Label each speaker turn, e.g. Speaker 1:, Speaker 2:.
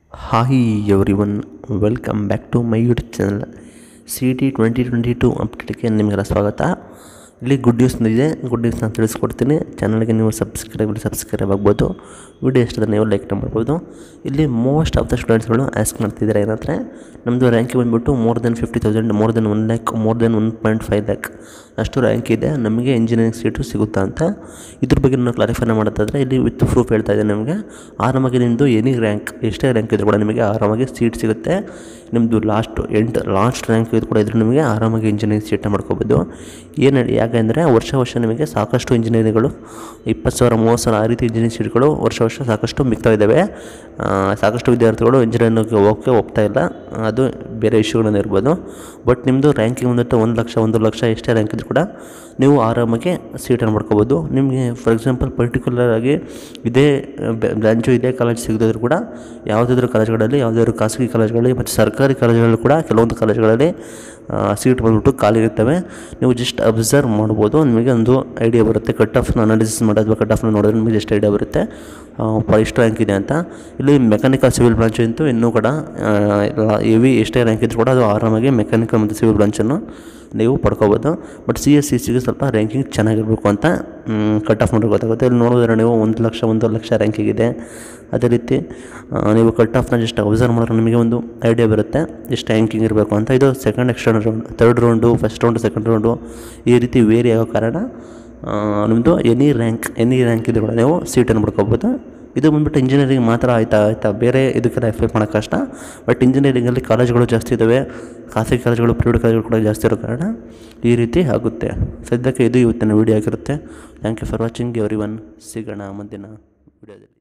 Speaker 1: hi everyone welcome back to my YouTube channel C T twenty twenty two ಅಪ್ಡೇಟ್ಗೆ ನಿಮಗೆಲ್ಲ ಸ್ವಾಗತ ಇಲ್ಲಿ good news ಇದೆ good ನ್ಯೂಸ್ನ ತಿಳಿಸ್ಕೊಡ್ತೀನಿ ಚಾನಲ್ಗೆ ನೀವು ಸಬ್ಸ್ಕ್ರೈಬ್ ಸಬ್ಸ್ಕ್ರೈಬ್ ಆಗ್ಬೋದು ವಿಡಿಯೋ ಇಷ್ಟದ ನೀವು ಲೈಕ್ ಮಾಡ್ಬೋದು ಇಲ್ಲಿ ಮೋಸ್ಟ್ ಆಫ್ ದ ಸ್ಟೂಡೆಂಟ್ಸ್ಗಳು ಆಸ್ಕ್ ಮಾಡ್ತಿದ್ದಾರೆ ಏನಂದರೆ ನಮ್ಮದು ರ್ಯಾಂಕ್ ಬಂದುಬಿಟ್ಟು more than fifty thousand more than one lakh more than one point five lakh ಅಷ್ಟು ರ್ಯಾಂಕ್ ಇದೆ ನಮಗೆ ಇಂಜಿನಿಯರಿಂಗ್ ಸೀಟು ಸಿಗುತ್ತಾ ಅಂತ ಇದ್ರ ಬಗ್ಗೆ ನಾನು ಕ್ಲಾರಿಫೈನ ಮಾಡೋದಾದರೆ ಇಲ್ಲಿ ವಿತ್ ಪ್ರೂಫ್ ಹೇಳ್ತಾ ಇದ್ದೇನೆ ನಿಮಗೆ ಆರಾಮಾಗಿ ನಿಮ್ಮದು ಎನಿ ರ್ಯಾಂಕ್ ಎಷ್ಟೇ ರ್ಯಾಂಕ್ ಇದ್ರೂ ಕೂಡ ನಿಮಗೆ ಆರಾಮಾಗಿ ಸೀಟ್ ಸಿಗುತ್ತೆ ನಿಮ್ಮದು ಲಾಸ್ಟ್ ಎಂಟು ಲಾಸ್ಟ್ ರ್ಯಾಂಕ್ ಇದು ಕೂಡ ಇದ್ರೂ ನಿಮಗೆ ಆರಾಮಾಗಿ ಇಂಜಿನಿಯರಿಂಗ್ ಸೀಟ್ನ ಮಾಡ್ಕೋಬೋದು ಏನು ಯಾಕೆಂದರೆ ವರ್ಷ ವರ್ಷ ನಿಮಗೆ ಸಾಕಷ್ಟು ಇಂಜಿನಿಯರಿಂಗ್ಗಳು ಇಪ್ಪತ್ತು ಸಾವಿರ ಮೂವತ್ತು ಸಾವಿರ ಆ ರೀತಿ ಇಂಜಿನಿಯರಿಂಗ್ ಸೀಟ್ಗಳು ವರ್ಷ ವರ್ಷ ಸಾಕಷ್ಟು ಮಿಗ್ತಾ ಇದ್ದಾವೆ ಆ, ಸಾಕಷ್ಟು ವಿದ್ಯಾರ್ಥಿಗಳು ಇಂಜಿನಿಯರಿಂಗ್ಗೆ ಹೋಗೋಕ್ಕೆ ಹೋಗ್ತಾ ಇಲ್ಲ ಅದು ಬೇರೆ ಇಶ್ಯೂಗಳನ್ನ ಇರ್ಬೋದು ಬಟ್ ನಿಮ್ಮದು ರ್ಯಾಂಕಿಂಗ್ ಬಂದ್ಬಿಟ್ಟು ಒಂದು ಲಕ್ಷ ಒಂದು ಲಕ್ಷ ಎಷ್ಟೇ ರ್ಯಾಂಕ್ ಇದ್ರೂ ಕೂಡ ನೀವು ಆರಾಮಾಗಿ ಸೀಟನ್ನು ಮಾಡ್ಕೋಬೋದು ನಿಮಗೆ ಫಾರ್ ಎಕ್ಸಾಂಪಲ್ ಪರ್ಟಿಕ್ಯುಲರ್ ಆಗಿ ಇದೇ ಬ್ರಾಂಚು ಇದೇ ಕಾಲೇಜ್ ಸಿಗದಿದ್ರು ಕೂಡ ಯಾವುದಾದ್ರೂ ಕಾಲೇಜ್ಗಳಲ್ಲಿ ಯಾವುದಾದ್ರೂ ಖಾಸಗಿ ಕಾಲೇಜ್ಗಳಲ್ಲಿ ಮತ್ತು ಸರ್ಕಾರಿ ಕಾಲೇಜ್ಗಳಲ್ಲಿ ಕೂಡ ಕೆಲವೊಂದು ಕಾಲೇಜ್ಗಳಲ್ಲಿ ಸೀಟ್ ಬಂದ್ಬಿಟ್ಟು ಖಾಲಿ ಇರ್ತವೆ ನೀವು ಜಸ್ಟ್ ಅಬ್ಸರ್ವ್ ಮಾಡ್ಬೋದು ನಿಮಗೆ ಒಂದು ಐಡಿಯಾ ಬರುತ್ತೆ ಕಟ್ ಆಫ್ನ ಅನಾಲಿಸಿಸ್ ಮಾಡೋದು ಕಟ್ ಆಫ್ನ ನೋಡಿದ್ರೆ ನಿಮಗೆ ಜಸ್ಟ್ ಐಡಿಯಾ ಬರುತ್ತೆ ಆ, ಎಷ್ಟು ರ್ಯಾಂಕ್ ಇದೆ ಅಂತ ಇಲ್ಲಿ ಮೆಕ್ಯಾನಿಕಲ್ ಸಿವಿಲ್ ಬ್ರಾಂಚ್ ಅಂತೂ ಇನ್ನೂ ಕೂಡ ಹೆವಿ ಎಷ್ಟೇ ರ್ಯಾಂಕ್ ಇದ್ರೂ ಕೂಡ ಅದು ಆರಾಮಾಗಿ ಮೆಕ್ಯಾನಿಕಲ್ ಮತ್ತು ಸಿವಿಲ್ ಬ್ರಾಂಚನ್ನು ನೀವು ಪಡ್ಕೋಬೋದು ಬಟ್ ಸಿ ಎಸ್ ಸಿ ಸಿಗೆ ಸ್ವಲ್ಪ ರ್ಯಾಂಕಿಂಗ್ ಚೆನ್ನಾಗಿರಬೇಕು ಅಂತ ಕಟ್ ಆಫ್ ನೋಡಿದ್ರೆ ಗೊತ್ತಾಗುತ್ತೆ ಇಲ್ಲಿ ನೋಡಿದ್ರೆ ನೀವು ಒಂದು ಲಕ್ಷ ಒಂದು ಲಕ್ಷ ರ್ಯಾಂಕಿಂಗ್ ಇದೆ ಅದೇ ರೀತಿ ಆ, ನೀವು ಕಟ್ ಆಫ್ನ ಜಸ್ಟ್ ಅಬ್ಸರ್ವ್ ಮಾಡಿದ್ರೆ ನಿಮಗೆ ಒಂದು ಐಡಿಯಾ ಬರುತ್ತೆ ಎಷ್ಟು ರ್ಯಾಂಕಿಂಗ್ ಇರಬೇಕು ಅಂತ ಇದು second external round third round first round second round ಈ ರೀತಿ ವೇರಿ ಆಗೋ ಕಾರಣ ಆ, ನಿಮ್ಮದು ಎನಿ ರ್ಯಾಂಕ್ ಎನಿ ರ್ಯಾಂಕ್ ಇದ್ರೂ ಕೂಡ ನೀವು ಸೀಟನ್ನು ಪಡ್ಕೋಬೋದು ಇದು ಬಂದ್ಬಿಟ್ಟು ಇಂಜಿನಿಯರಿಂಗ್ ಮಾತ್ರ ಆಯ್ತಾ ಆಯ್ತಾ ಬೇರೆ ಇದಕ್ಕೆಲ್ಲ ಎಫೆಕ್ಟ್ ಮಾಡೋಕ್ಕೆ ಕಷ್ಟ ಬಟ್ ಇಂಜಿನಿಯರಿಂಗಲ್ಲಿ ಕಾಲೇಜ್ಗಳು ಜಾಸ್ತಿ ಇದ್ದಾವೆ ಖಾಸಗಿ ಕಾಲೇಜ್ಗಳು ಪ್ರೈವೇಟ್ ಕಾಲೇಜ್ಗಳು ಕೂಡ ಜಾಸ್ತಿ ಇರೋ ಕಾರಣ ಈ ರೀತಿ ಆಗುತ್ತೆ ಸದ್ಯಕ್ಕೆ ಇದು ಇವತ್ತಿನ ವೀಡಿಯೋ ಆಗಿರುತ್ತೆ thank you for watching everyone ಸಿಗೋಣ ಮುಂದಿನ ವೀಡಿಯೋದಲ್ಲಿ